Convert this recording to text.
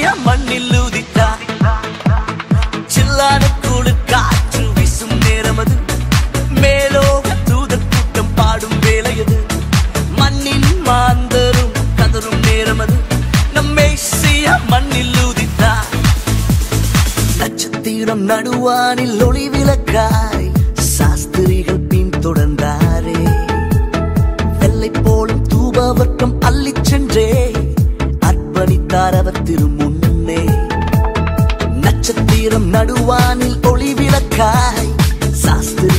மண்ணில் உதித்தார் சில்லான குளிர் காற்று வீசும் நேரம் அது மேலோக தூதர் கூட்டம் பாடும் வேலையது மண்ணின் மாந்தரும் கதரும் நேரம் அது நம்மை செய்ய மண்ணில் உதித்தார் நட்சத்திரம் நடுவானில் ஒளி விளக்காய் சாஸ்திரிகள் பின் தொடர்ந்தாரே வெள்ளை போலும் தூபவர்க்கம் அள்ளிச் சென்றே அர்ப்பணித்தார் அவர் திருமுன்னே நட்சத்திரம் நடுவானில் ஒளி விளக்காய் சாஸ்திரி